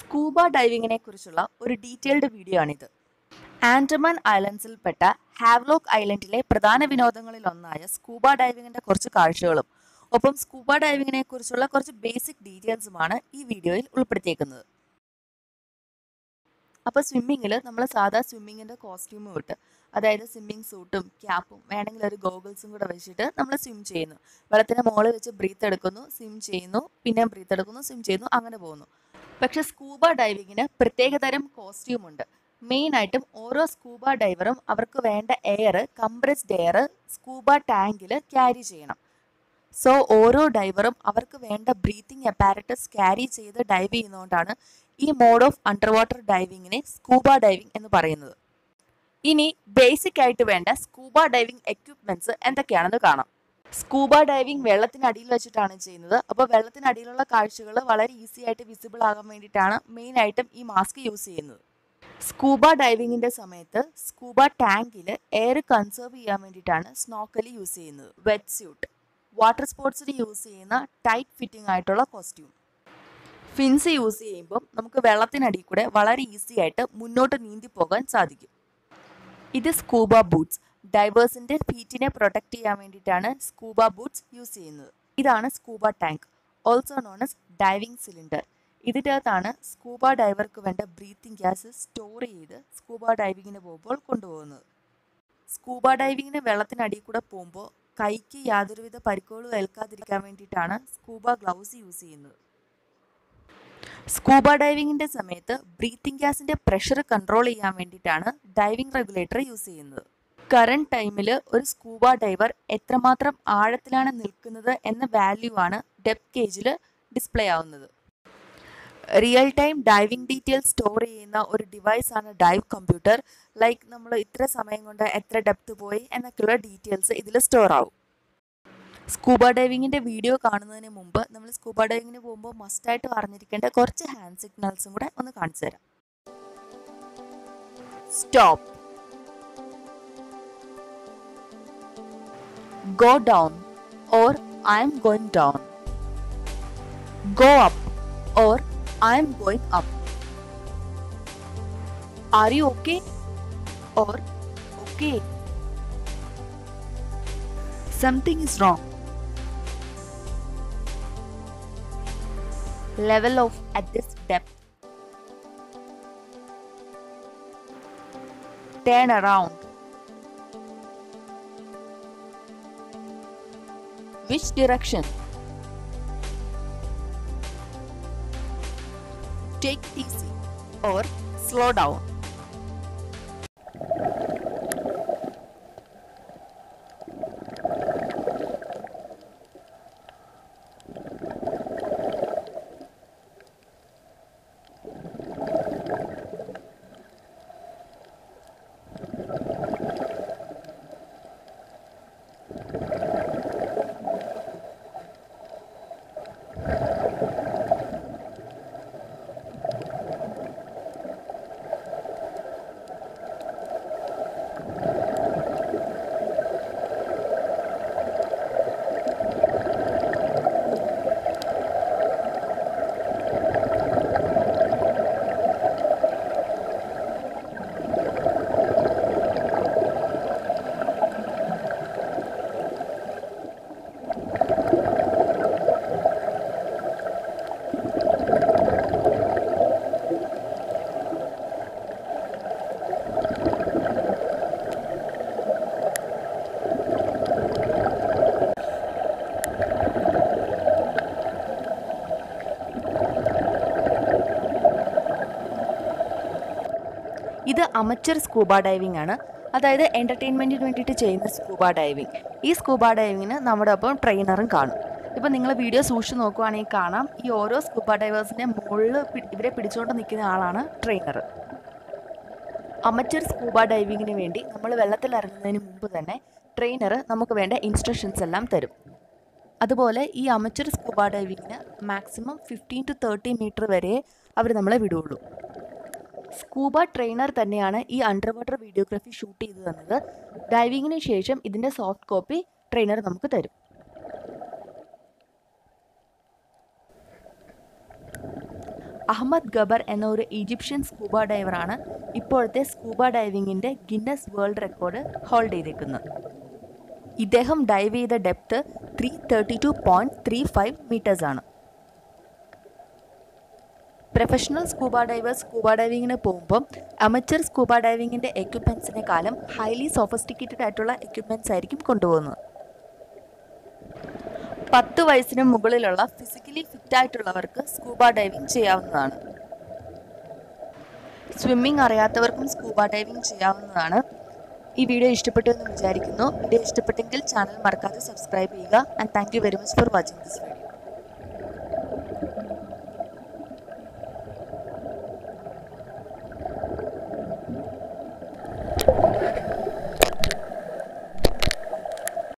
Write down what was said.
Scuba ഡൈവിങ്ങിനെ കുറിച്ചുള്ള ഒരു detailed video ആണിത് ആൻഡമാൻ ഐലൻഡ്സിൽപ്പെട്ട ഹാവ്ലോക്ക് ഐലൻഡിലെ പ്രധാന വിനോദങ്ങളിൽ ഒന്നായ സ്കൂബ ഡൈവിങ്ങിന്റെ കുറച്ച് കാഴ്ചകളും ഒപ്പം സ്കൂബ ഡൈവിങ്ങിനെ കുറിച്ചുള്ള കുറച്ച് ബേസിക് ഡീറ്റെയിൽസുമാണ് ഈ വീഡിയോയിൽ ഉൾപ്പെടുത്തിയേക്കുന്നത് അപ്പോൾ സ്വിമ്മിങ്ങിൽ നമ്മൾ സാധാ സ്വിമ്മിങ്ങിൻ്റെ കോസ്റ്റ്യൂമും ഇട്ട് അതായത് സ്വിമ്മിങ് സൂട്ടും ക്യാപ്പും വേണമെങ്കിൽ ഒരു ഗോഗിൾസും കൂടെ വെച്ചിട്ട് നമ്മൾ സ്വിം ചെയ്യുന്നു വെള്ളത്തിന് മുകളിൽ വെച്ച് ബ്രീത്ത് എടുക്കുന്നു സ്വിം ചെയ്യുന്നു പിന്നെ ബ്രീത്ത് എടുക്കുന്നു സ്വിം ചെയ്യുന്നു അങ്ങനെ പോകുന്നു പക്ഷെ സ്കൂബ ഡൈവിങ്ങിന് പ്രത്യേകതരം കോസ്റ്റ്യൂം ഉണ്ട് മെയിനായിട്ടും ഓരോ സ്കൂബ ഡൈവറും അവർക്ക് വേണ്ട എയർ കംപ്രസ്ഡ് എയർ സ്കൂബ ടാങ്കിൽ ക്യാരി ചെയ്യണം സോ ഓരോ ഡൈവറും അവർക്ക് വേണ്ട ബ്രീത്തിങ് അപ്പാരറ്റസ് ക്യാരി ചെയ്ത് ഡൈവ് ചെയ്യുന്നതുകൊണ്ടാണ് ഈ മോഡ് ഓഫ് അണ്ടർ വാട്ടർ ഡൈവിങ്ങിനെ സ്കൂബ ഡൈവിംഗ് എന്ന് പറയുന്നത് ഇനി ബേസിക് ആയിട്ട് വേണ്ട സ്കൂബ ഡൈവിംഗ് എക്യുപ്മെന്റ്സ് എന്തൊക്കെയാണെന്ന് കാണാം സ്കൂബ ഡൈവിംഗ് വെള്ളത്തിനടിയിൽ വെച്ചിട്ടാണ് ചെയ്യുന്നത് അപ്പോൾ വെള്ളത്തിനടിയിലുള്ള കാഴ്ചകൾ വളരെ ഈസി ആയിട്ട് വിസിബിൾ ആകാൻ വേണ്ടിയിട്ടാണ് മെയിൻ ആയിട്ടും ഈ മാസ്ക് യൂസ് ചെയ്യുന്നത് സ്കൂബ ഡൈവിങ്ങിന്റെ സമയത്ത് സ്കൂബ ടാങ്കിൽ എയർ കൺസേർവ് ചെയ്യാൻ വേണ്ടിയിട്ടാണ് സ്നോക്കലി യൂസ് ചെയ്യുന്നത് വെറ്റ് സ്യൂട്ട് വാട്ടർ സ്പോർട്സിന് യൂസ് ചെയ്യുന്ന ടൈറ്റ് ഫിറ്റിംഗ് ആയിട്ടുള്ള കോസ്റ്റ്യൂം ഫിൻസ് യൂസ് ചെയ്യുമ്പോൾ നമുക്ക് വെള്ളത്തിനടിയിൽ കൂടെ വളരെ ഈസി ആയിട്ട് മുന്നോട്ട് നീന്തി പോകാൻ സാധിക്കും ഇത് സ്കൂബ ബൂട്ട്സ് ഡൈവേഴ്സിന്റെ ഫീറ്റിനെ പ്രൊട്ടക്ട് ചെയ്യാൻ വേണ്ടിയിട്ടാണ് സ്കൂബ ബൂട്ട്സ് യൂസ് ചെയ്യുന്നത് ഇതാണ് scuba tank also known as diving cylinder ഇതിൻ്റെ അകത്താണ് സ്കൂബ ഡൈവർക്ക് വേണ്ട ബ്രീത്തിങ് ഗ്യാസ് സ്റ്റോർ ചെയ്ത് സ്കൂബ ഡൈവിങ്ങിന് പോകുമ്പോൾ കൊണ്ടുപോകുന്നത് സ്കൂബ ഡൈവിങ്ങിന് വെള്ളത്തിനടിയിൽ കൂടെ പോകുമ്പോൾ കൈക്ക് യാതൊരുവിധ പരിക്കുകളും ഏൽക്കാതിരിക്കാൻ വേണ്ടിയിട്ടാണ് സ്കൂബ ഗ്ലൗസ് യൂസ് ചെയ്യുന്നത് സ്കൂബ ഡൈവിങ്ങിന്റെ സമയത്ത് ബ്രീത്തിങ് ഗ്യാസിന്റെ പ്രഷർ കൺട്രോൾ ചെയ്യാൻ വേണ്ടിയിട്ടാണ് ഡൈവിംഗ് റെഗുലേറ്റർ യൂസ് ചെയ്യുന്നത് കറണ്ട് ടൈമിൽ ഒരു സ്കൂബ ഡൈവർ എത്രമാത്രം ആഴത്തിലാണ് നിൽക്കുന്നത് എന്ന വാല്യൂ ആണ് ഡെപ്ത് കേജിൽ ഡിസ്പ്ലേ ആവുന്നത് real time diving detail store ചെയ്യുന്ന ഒരു ഡിവൈസ് ആണ് ഡൈവ് കമ്പ്യൂട്ടർ ലൈക്ക് നമ്മൾ ഇത്ര സമയം കൊണ്ട് എത്ര ഡെപ്ത് പോയി എന്നൊക്കെയുള്ള ഡീറ്റെയിൽസ് ഇതിൽ സ്റ്റോർ ആവും സ്കൂബ ഡൈവിങ്ങിന്റെ വീഡിയോ കാണുന്നതിന് മുമ്പ് നമ്മൾ സ്കൂബ ഡൈവിങ്ങിന് പോകുമ്പോൾ മസ്റ്റായിട്ട് അറിഞ്ഞിരിക്കേണ്ട കുറച്ച് ഹാൻഡ് സിഗ്നൽസും കൂടെ ഒന്ന് കാണിച്ചു തരാം stop go down or I'm going down go up or I'm going up are you okay or okay something is wrong level of at this depth. Turn around. Which direction? Take it easy or slow down. ഇത് amateur scuba diving ആണ് അതായത് എൻ്റർടൈൻമെൻറ്റിന് വേണ്ടിയിട്ട് ചെയ്യുന്ന scuba diving ഈ scuba ഡൈവിങ്ങിന് നമ്മുടെ ഒപ്പം ട്രെയിനറും കാണും ഇപ്പോൾ നിങ്ങൾ വീഡിയോ സൂക്ഷിച്ച് നോക്കുവാണെങ്കിൽ കാണാം ഈ ഓരോ സ്കൂബ ഡൈവേഴ്സിൻ്റെ മുകളിൽ ഇവരെ പിടിച്ചുകൊണ്ട് നിൽക്കുന്ന ആളാണ് ട്രെയിനർ അമച്ചർ സ്കൂബ ഡൈവിങ്ങിന് വേണ്ടി നമ്മൾ വെള്ളത്തിൽ ഇറങ്ങുന്നതിന് മുമ്പ് തന്നെ ട്രെയിനർ നമുക്ക് വേണ്ട ഇൻസ്ട്രക്ഷൻസ് എല്ലാം തരും അതുപോലെ ഈ അമച്ചർ സ്കൂബ ഡൈവിങ്ങിന് maximum fifteen to thirty metre വരെ അവർ നമ്മളെ വിടുകയുള്ളൂ സ്കൂബ ട്രെയിനർ തന്നെയാണ് ഈ അണ്ടർ വാട്ടർ വീഡിയോഗ്രാഫി ഷൂട്ട് ചെയ്തു തന്നത് ഡൈവിങ്ങിന് ശേഷം ഇതിൻ്റെ സോഫ്റ്റ് കോപ്പി ട്രെയിനർ നമുക്ക് തരും അഹമ്മദ് ഗബർ എന്ന ഒരു ഈജിപ്ഷ്യൻ സ്കൂബ ഡൈവറാണ് ഇപ്പോഴത്തെ സ്കൂബ ഡൈവിങ്ങിൻ്റെ ഗിന്നസ് വേൾഡ് റെക്കോർഡ് ഹോൾഡ് ചെയ്തിരിക്കുന്നത് ഇദ്ദേഹം ഡൈവ് ചെയ്ത depth three thirty two point three five മീറ്റേഴ്സാണ് പ്രൊഫഷണൽ സ്കൂബ ഡൈവേഴ്സ് സ്കൂബ ഡൈവിങ്ങിന് പോകുമ്പോൾ അമച്ചർ സ്കൂബ ഡൈവിങ്ങിൻ്റെ എക്യുപ്മെൻസിനെക്കാളും ഹൈലി സോഫിസ്റ്റിക്കേറ്റഡ് ആയിട്ടുള്ള എക്യുപ്മെൻറ്റ്സ് ആയിരിക്കും കൊണ്ടുപോകുന്നത് പത്ത് വയസ്സിന് മുകളിലുള്ള ഫിസിക്കലി ഫിറ്റ് ആയിട്ടുള്ളവർക്ക് സ്കൂബ ഡൈവിംഗ് ചെയ്യാവുന്നതാണ് സ്വിമ്മിംഗ് അറിയാത്തവർക്കും സ്കൂബ ഡൈവിംഗ് ചെയ്യാവുന്നതാണ് ഈ വീഡിയോ ഇഷ്ടപ്പെട്ടു എന്ന് വിചാരിക്കുന്നു വീഡിയോ ഇഷ്ടപ്പെട്ടെങ്കിൽ ചാനൽ മറക്കാതെ സബ്സ്ക്രൈബ് ചെയ്യുക and thank you very much for watching this video